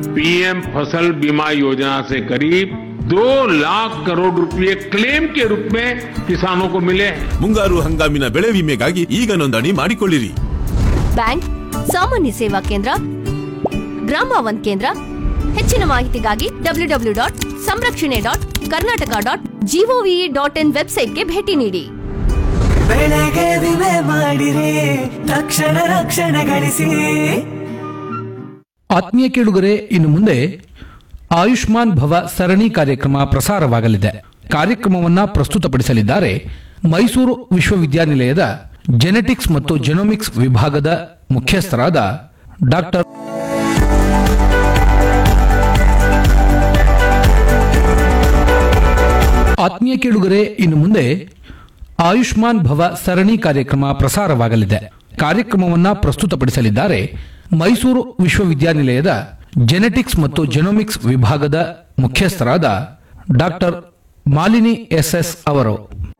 PM फसल बीमा योजना से करीब दो लाख करोड़ रुपए क्लेम के रूप में किसानों को मिले हैं ಮುಂಗಾರು ಹಂಗಾಮಿನ ಬೆಳೆ ವಿಮೆಗಾಗಿ ಈಗ ನೋಂದಣಿ ಮಾಡಿಕೊಳ್ಳಿರಿ ಬ್ಯಾಂಕ್ ಸಾಮಾನ್ಯ ಸೇವಾ ಕೇಂದ್ರ ಗ್ರಾಮ ಒಂದ್ ಕೇಂದ್ರ ಹೆಚ್ಚಿನ ಮಾಹಿತಿಗಾಗಿ ಡಬ್ಲ್ಯೂ ಡಬ್ಲ್ಯೂ ಡಾಟ್ ಸಂರಕ್ಷಣೆ dot Karnataka dot G O V dot in ವೆಬ್ಸೈಟ್ಗೆ ಭೇಟಿ ನೀಡಿ ಬೆಳೆಗೆ ವಿಮೆ ಮಾಡಿರಿ ತಕ್ಷಣ ರಕ್ಷಣೆ ಗಳಿಸಿ ಆತ್ಮೀಯ ಕೇಳುಗರೆ ಇನ್ನು ಮುಂದೆ ಆಯುಷ್ಮಾನ್ ಭವ ಸರಣಿ ಕಾರ್ಯಕ್ರಮ ಪ್ರಸಾರವಾಗಲಿದೆ ಕಾರ್ಯಕ್ರಮವನ್ನ ಪ್ರಸ್ತುತಪಡಿಸಲಿದ್ದಾರೆ ಮೈಸೂರು ವಿಶ್ವವಿದ್ಯಾನಿಲಯದ ಜೆನೆಟಿಕ್ಸ್ ಮತ್ತು ಜೆನೋಮಿಕ್ಸ್ ವಿಭಾಗದ ಮುಖ್ಯಸ್ಥರಾದ ಡಾಕ್ಟರ್ ಆತ್ಮೀಯ ಕೇಳುಗರೆ ಇನ್ನು ಮುಂದೆ ಆಯುಷ್ಮಾನ್ ಭವ ಸರಣಿ ಕಾರ್ಯಕ್ರಮ ಪ್ರಸಾರವಾಗಲಿದೆ ಕಾರ್ಯಕ್ರಮವನ್ನ ಪ್ರಸ್ತುತಪಡಿಸಲಿದ್ದಾರೆ ಮೈಸೂರು ವಿಶ್ವವಿದ್ಯಾನಿಲಯದ ಜೆನೆಟಿಕ್ಸ್ ಮತ್ತು ಜೆನೋಮಿಕ್ಸ್ ವಿಭಾಗದ ಮುಖ್ಯಸ್ಥರಾದ ಡಾಕ್ಟರ್ ಮಾಲಿನಿ ಎಸ್ಎಸ್ ಅವರು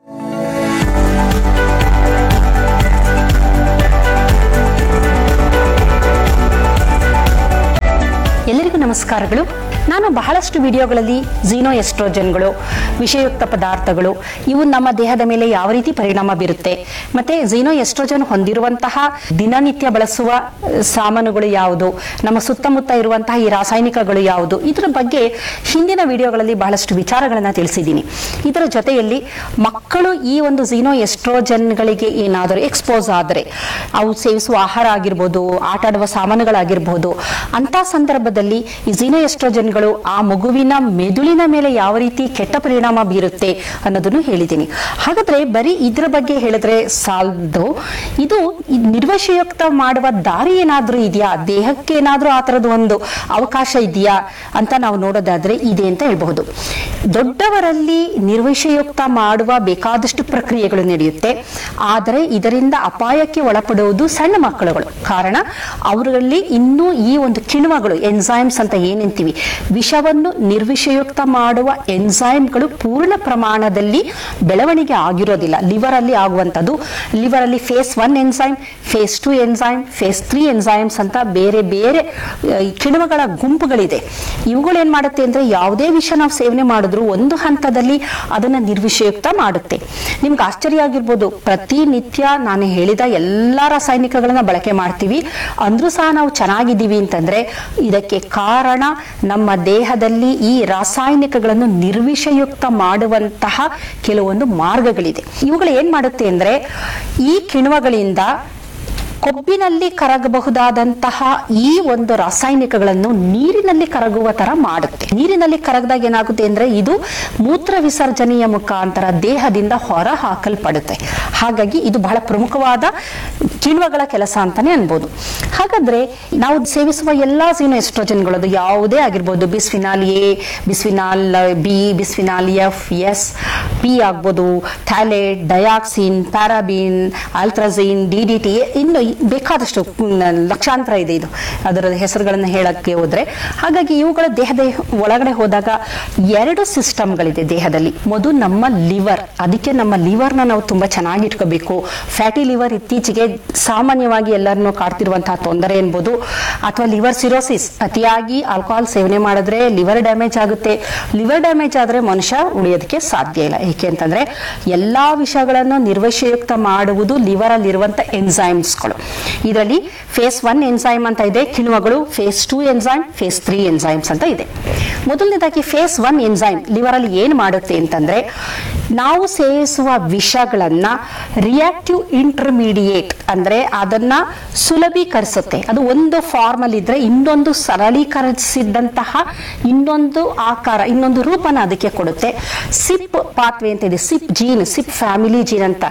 ಎಲ್ಲರಿಗೂ ನಮಸ್ಕಾರಗಳು ನಾನು ಬಹಳಷ್ಟು ವಿಡಿಯೋಗಳಲ್ಲಿ ಝೀನೋ ಎಸ್ಟ್ರೋಜನ್ಗಳು ವಿಷಯುಕ್ತ ಪದಾರ್ಥಗಳು ಇವು ನಮ್ಮ ದೇಹದ ಮೇಲೆ ಯಾವ ರೀತಿ ಪರಿಣಾಮ ಬೀರುತ್ತೆ ಮತ್ತೆ ಝೀನೋ ಎಸ್ಟ್ರೋಜನ್ ಹೊಂದಿರುವಂತಹ ದಿನನಿತ್ಯ ಬಳಸುವ ಅಹ್, ಸಾಮಾನುಗಳು ಯಾವುದು ನಮ್ಮ ಸುತ್ತಮುತ್ತ ಇರುವಂತಹ ಈ ರಾಸಾಯನಿಕಗಳು ಯಾವುದು ಇದರ ಬಗ್ಗೆ ಹಿಂದಿನ ವಿಡಿಯೋಗಳಲ್ಲಿ ಬಹಳಷ್ಟು ವಿಚಾರಗಳನ್ನು ತಿಳಿಸಿದ್ದೀನಿ ಇದರ ಜೊತೆಯಲ್ಲಿ ಮಕ್ಕಳು ಈ ಒಂದು ಝೀನೋ ಎಸ್ಟ್ರೋಜನ್ಗಳಿಗೆ ಏನಾದರೂ ಎಕ್ಸ್ಪೋಸ್ ಆದರೆ ಅವು ಸೇವಿಸುವ ಆಹಾರ ಆಗಿರ್ಬೋದು ಆಟ ಆಡುವ ಸಾಮಾನುಗಳಾಗಿರ್ಬೋದು ಅಂತ ಸಂದರ್ಭದಲ್ಲಿ ಈ ಝೀನೋ ಎಸ್ಟ್ರೋಜನ್ಗಳು ಆ ಮಗುವಿನ ಮೆದುಳಿನ ಮೇಲೆ ಯಾವ ರೀತಿ ಕೆಟ್ಟ ಪರಿಣಾಮ ಬೀರುತ್ತೆ ಅನ್ನೋದನ್ನು ಹೇಳಿದ್ದೀನಿ ಹಾಗಾದ್ರೆ ಬರೀ ಇದ್ರ ಬಗ್ಗೆ ಹೇಳಿದ್ರೆ ಸಾಲದು ಇದು ಈ ನಿರ್ವಶಯುಕ್ತ ಮಾಡುವ ದಾರಿ ಏನಾದ್ರೂ ಇದೆಯಾ ದೇಹಕ್ಕೆ ಏನಾದ್ರೂ ಆ ಥರದ್ದು ಒಂದು ಅವಕಾಶ ಇದೆಯಾ ಅಂತ ನಾವು ನೋಡೋದಾದ್ರೆ ಇದೆ ಅಂತ ಹೇಳ್ಬಹುದು ದೊಡ್ಡವರಲ್ಲಿ ನಿರ್ವಿಷಯುಕ್ತ ಮಾಡುವ ಬೇಕಾದಷ್ಟು ಪ್ರಕ್ರಿಯೆಗಳು ನಡೆಯುತ್ತೆ ಆದರೆ ಇದರಿಂದ ಅಪಾಯಕ್ಕೆ ಒಳಪಡುವುದು ಸಣ್ಣ ಮಕ್ಕಳುಗಳು ಕಾರಣ ಅವರಲ್ಲಿ ಇನ್ನೂ ಈ ಒಂದು ಕಿಣ್ವಗಳು ಎನ್ಸೈಮ್ಸ್ ಅಂತ ಏನಂತೀವಿ ವಿಷವನ್ನು ನಿರ್ವಿಷಯುಕ್ತ ಮಾಡುವ ಎನ್ಸೈಮ್ಗಳು ಪೂರ್ಣ ಪ್ರಮಾಣದಲ್ಲಿ ಬೆಳವಣಿಗೆ ಆಗಿರೋದಿಲ್ಲ ಲಿವರ್ ಅಲ್ಲಿ ಆಗುವಂಥದ್ದು ಲಿವರ್ ಅಲ್ಲಿ phase one enzyme phase two enzyme phase three enzymes ಅಂತ ಬೇರೆ ಬೇರೆ ಆ, ಈ ಕಿಣ್ವಗಳ ಗುಂಪುಗಳಿದೆ ಇವುಗಳು ಏನ್ ಮಾಡುತ್ತೆ ಅಂದ್ರೆ ಯಾವುದೇ ವಿಷ ನಾವು ಸೇವನೆ ಮಾಡಿದ್ರು ಒಂದು ಹಂತದಲ್ಲಿ ಅದನ್ನ ನಿರ್ವಿಷಯುಕ್ತ ಮಾಡುತ್ತೆ ನಿಮ್ಗೆ ಆಶ್ಚರ್ಯ ಆಗಿರ್ಬೋದು ಪ್ರತಿನಿತ್ಯ ನಾನು ಹೇಳಿದ ಎಲ್ಲಾ ರಾಸಾಯನಿಕಗಳನ್ನ ಬಳಕೆ ಮಾಡ್ತೀವಿ ಅಂದ್ರೂ ಸಹ ನಾವು ಚೆನ್ನಾಗಿದ್ದೀವಿ ಅಂತಂದ್ರೆ ಇದಕ್ಕೆ ಕಾರಣ ನಮ್ಮ ದೇಹದಲ್ಲಿ ಈ ರಾಸಾಯನಿಕಗಳನ್ನು ನಿರ್ವಿಷಯುಕ್ತ ಮಾಡುವಂತಹ ಕೆಲವೊಂದು ಮಾರ್ಗಗಳಿದೆ ಇವುಗಳು ಏನ್ ಮಾಡುತ್ತೆ ಅಂದ್ರೆ ಈ ಕಿಣ್ವಗಳಿಂದ ಕೊಬ್ಬಿನಲ್ಲಿ ಕರಗಬಹುದಾದಂತಹ ಈ ಒಂದು ರಾಸಾಯನಿಕಗಳನ್ನು ನೀರಿನಲ್ಲಿ ಕರಗುವ ತರ ಮಾಡುತ್ತೆ ನೀರಿನಲ್ಲಿ ಕರಗದಾಗ ಏನಾಗುತ್ತೆ ಅಂದ್ರೆ ಇದು ಮೂತ್ರ ವಿಸರ್ಜನೆಯ ಮುಖಾಂತರ ದೇಹದಿಂದ ಹೊರ ಹಾಕಲ್ಪಡುತ್ತೆ ಹಾಗಾಗಿ ಇದು ಬಹಳ ಪ್ರಮುಖವಾದ ಕಿಣ್ವಗಳ ಕೆಲಸ ಅಂತಾನೆ ಅನ್ಬೋದು ಹಾಗಾದ್ರೆ ನಾವು ಸೇವಿಸುವ ಎಲ್ಲಾ ಸೀನು ಎಸ್ಟ್ರೋಜನ್ಗಳದು ಯಾವುದೇ ಆಗಿರ್ಬೋದು bisphenol A bisphenol B bisphenol F S P ಆಗ್ಬೋದು phthalate dioxin paraben atrazine D D T ಇನ್ನು ಬೇಕಾದಷ್ಟು ಮ್, ಲಕ್ಷಾಂತರ ಇದೆ ಇದು ಅದರ ಹೆಸರುಗಳನ್ನು ಹೇಳಕ್ಕೆ ಹೋದ್ರೆ ಹಾಗಾಗಿ ಇವುಗಳ ದೇಹದ ಒಳಗಡೆ ಹೋದಾಗ ಎರಡು ಸಿಸ್ಟಮ್ಗಳಿದೆ ದೇಹದಲ್ಲಿ ಮೊದಲು ನಮ್ಮ ಲಿವರ್ ಅದಕ್ಕೆ ನಮ್ಮ ಲಿವರ್ನ ನಾವು ತುಂಬಾ ಚೆನ್ನಾಗಿ ಇಟ್ಕೋಬೇಕು ಫ್ಯಾಟಿ ಲಿವರ್ ಇತ್ತೀಚೆಗೆ ಸಾಮಾನ್ಯವಾಗಿ ಎಲ್ಲರನ್ನೂ ಕಾಡ್ತಿರುವಂತಹ ತೊಂದರೆ ಎನ್ಬೋದು ಅಥವಾ ಲಿವರ್ ಸಿರೋಸಿಸ್ ಅತಿಯಾಗಿ ಆಲ್ಕೋಹಾಲ್ ಸೇವನೆ ಮಾಡಿದ್ರೆ ಲಿವರ್ ಡ್ಯಾಮೇಜ್ ಆಗುತ್ತೆ ಲಿವರ್ ಡ್ಯಾಮೇಜ್ ಆದ್ರೆ ಮನುಷ್ಯ ಉಳಿಯೋದಕ್ಕೆ ಸಾಧ್ಯ ಇಲ್ಲ ಏಕೆ ಅಂತಂದ್ರೆ ಎಲ್ಲಾ ವಿಷಯಗಳನ್ನು ನಿರ್ವಶಯುಕ್ತ ಮಾಡುವುದು ಲಿವರ್ ಅಲ್ಲಿರುವಂತ ಎನ್ಸೈಮ್ಸ್ಗಳು ಇದರಲ್ಲಿ ಫೇಸ್ ಒನ್ ಎನ್ಸೈಮ್ ಅಂತ ಇದೆ ಕಿಣ್ವಗಳು phase two enzyme phase three enzymes ಅಂತ ಇದೆ ಮೊದಲನೇದಾಗಿ ಫೇಸ್ ಒನ್ ಎನ್ಸೈಮ್ ಲಿವರ್ ಅಲ್ಲಿ ಏನ್ ಮಾಡುತ್ತೆ ಅಂತಂದ್ರೆ ನಾವು ಸೇವಿಸುವ ವಿಷಗಳನ್ನ ರಿಯಾಕ್ಟಿವ್ ಇಂಟರ್ಮೀಡಿಯೇಟ್ ಅಂದ್ರೆ ಅದನ್ನ ಸುಲಭೀಕರಿಸುತ್ತೆ ಅದು ಒಂದು ಫಾರ್ಮ್ ಅಲ್ಲಿ ಇದ್ರೆ ಇನ್ನೊಂದು ಸರಳೀಕರಿಸಿದಂತಹ ಇನ್ನೊಂದು ಆಕಾರ ಇನ್ನೊಂದು ರೂಪನ ಅದಕ್ಕೆ ಕೊಡುತ್ತೆ ಸಿಪ್ ಪಾತ್ವೆ ಅಂತ ಇದೆ CYP gene CYP family gene ಅಂತ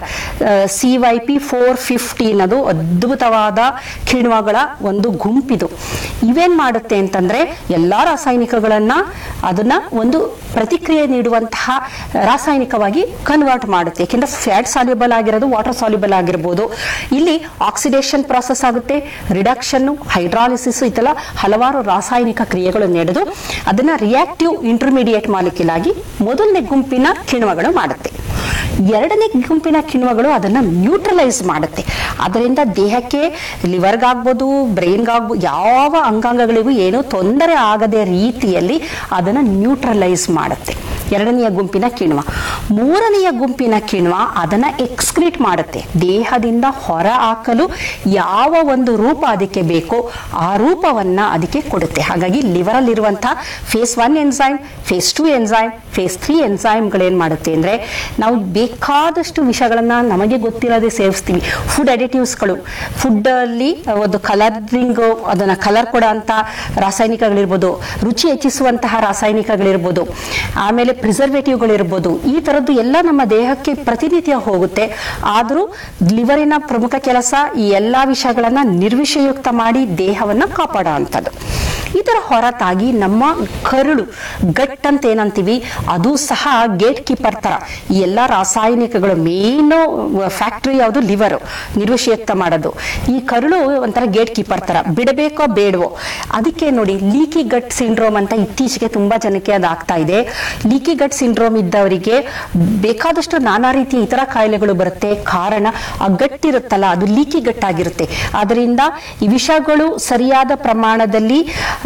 C Y P four fifteen ಅದು ಅದ್ಭುತವಾದ ಕಿಣ್ವಗಳ ಒಂದು ಗುಂಪಿದು ಇವೇನ್ ಮಾಡುತ್ತೆ ಅಂತಂದ್ರೆ ಎಲ್ಲಾ ರಾಸಾಯನಿಕಗಳನ್ನ ಅದನ್ನ ಒಂದು ಪ್ರತಿಕ್ರಿಯೆ ನೀಡುವಂತಹ ರಾಸಾಯನಿಕವಾಗಿ ಕನ್ವರ್ಟ್ ಮಾಡುತ್ತೆ ಯಾಕೆಂದ್ರೆ ಫ್ಯಾಟ್ ಸಾಲ್ಯುಬಲ್ ಆಗಿರೋದು ವಾಟರ್ ಸಾಲ್ಯುಬಲ್ ಆಗಿರ್ಬೋದು ಇಲ್ಲಿ ಆಕ್ಸಿಡೇಷನ್ ಪ್ರಾಸೆಸ್ ಆಗುತ್ತೆ ರಿಡಕ್ಷನ್ ಹೈಡ್ರಾಲಿಸಿಸ್ ಇದೆಲ್ಲ ಹಲವಾರು ರಾಸಾಯನಿಕ ಕ್ರಿಯೆಗಳು ನಡೆದು ಅದನ್ನ ರಿಯಾಕ್ಟಿವ್ ಇಂಟರ್ಮೀಡಿಯೇಟ್ ಮಾಲಿಕ್ಯೂಲ್ ಆಗಿ ಮೊದಲನೇ ಗುಂಪಿನ ಕಿಣ್ವಗಳು ಮಾಡುತ್ತೆ ಎರಡನೇ ಗುಂಪಿನ ಕಿಣ್ವಗಳು ಅದನ್ನ ನ್ಯೂಟ್ರಲೈಸ್ ಮಾಡುತ್ತೆ ಅದರಿಂದ ದೇಹಕ್ಕೆ ಲಿವರ್ಗಾಗ್ಬೋದು ಬ್ರೈನ್ಗಾಗ್ಬೋದು ಯಾವ ಅಂಗಾಂಗಗಳಿಗೂ ಏನೂ ತೊಂದರೆ ಆಗದೆ ರೀತಿಯಲ್ಲಿ ಅದನ್ನು ನ್ಯೂಟ್ರಲೈಸ್ ಮಾಡುತ್ತೆ ಎರಡನೆಯ ಗುಂಪಿನ ಕಿಣ್ವ ಮೂರನೆಯ ಗುಂಪಿನ ಕಿಣ್ವ ಅದನ್ನ ಎಕ್ಸ್ಕ್ರೀಟ್ ಮಾಡುತ್ತೆ ದೇಹದಿಂದ ಹೊರ ಹಾಕಲು ಯಾವ ಒಂದು ರೂಪ ಅದಕ್ಕೆ ಬೇಕೋ ಆ ರೂಪವನ್ನ ಅದಕ್ಕೆ ಕೊಡುತ್ತೆ ಹಾಗಾಗಿ ಲಿವರಲ್ಲಿರುವಂತಹ phase one enzyme phase two enzyme phase three ಎನ್ಸೈಮ್ಗಳೇನು ಮಾಡುತ್ತೆ ಅಂದರೆ ನಾವು ಬೇಕಾದಷ್ಟು ವಿಷಯಗಳನ್ನ ನಮಗೆ ಗೊತ್ತಿಲ್ಲದೆ ಸೇವಿಸ್ತೀವಿ ಫುಡ್ ಅಡಿಟಿವ್ಸ್ಗಳು ಫುಡ್ಡಲ್ಲಿ ಒಂದು ಕಲರಿಂಗ್ ಅದನ್ನು ಕಲರ್ ಕೊಡೋ ಅಂಥ ರಾಸಾಯನಿಕಗಳಿರ್ಬೋದು ರುಚಿ ಹೆಚ್ಚಿಸುವಂತಹ ರಾಸಾಯನಿಕಗಳಿರ್ಬೋದು ಆಮೇಲೆ ಪ್ರಿಸರ್ವೇಟಿವ್ಗಳಿರ್ಬೋದು ಈ ಥರದ್ದು ಎಲ್ಲ ನಮ್ಮ ದೇಹಕ್ಕೆ ಪ್ರತಿನಿತ್ಯ ಹೋಗುತ್ತೆ ಆದರೂ ಲಿವರಿನ ಪ್ರಮುಖ ಕೆಲಸ ಈ ಎಲ್ಲ ವಿಷಯಗಳನ್ನ ನಿರ್ವಿಷಯುಕ್ತ ಮಾಡಿ ದೇಹವನ್ನ ಕಾಪಾಡೋ ಅಂಥದ್ದು ಇದರ ಹೊರತಾಗಿ ನಮ್ಮ ಕರುಳು ಗಟ್ ಅಂತ ಏನಂತೀವಿ ಅದು ಸಹ ಗೇಟ್ ಕೀಪರ್ ತರ ಈ ಎಲ್ಲ ರಾಸಾಯನಿಕಗಳು ಮೇನು ಫ್ಯಾಕ್ಟ್ರಿ ಯಾವುದು ಲಿವರ್ ನಿರ್ವಿಷಯುಕ್ತ ಮಾಡೋದು ಈ ಕರುಳು ಒಂಥರ ಗೇಟ್ ಕೀಪರ್ ತರ ಬಿಡಬೇಕೋ ಬೇಡವೋ ಅದಕ್ಕೆ ನೋಡಿ ಲೀಕಿ ಗಟ್ ಸಿಂಡ್ರೋಮ್ ಅಂತ ಇತ್ತೀಚೆಗೆ ತುಂಬಾ ಜನಕ್ಕೆ ಅದು ಆಗ್ತಾ ಇದೆ ಲೀಕಿ ಗಟ್ ಸಿಂಡ್ರೋಮ್ ಇದ್ದವರಿಗೆ ಬೇಕಾದಷ್ಟು ನಾನಾ ರೀತಿಯ ಇತರ ಕಾಯಿಲೆಗಳು ಬರುತ್ತೆ ಕಾರಣ ಆ ಗಟ್ಟಿರುತ್ತಲ್ಲ ಅದು ಲೀಕಿ ಗಟ್ ಆಗಿರುತ್ತೆ ಅದರಿಂದ ಈ ವಿಷಗಳು ಸರಿಯಾದ ಪ್ರಮಾಣದಲ್ಲಿ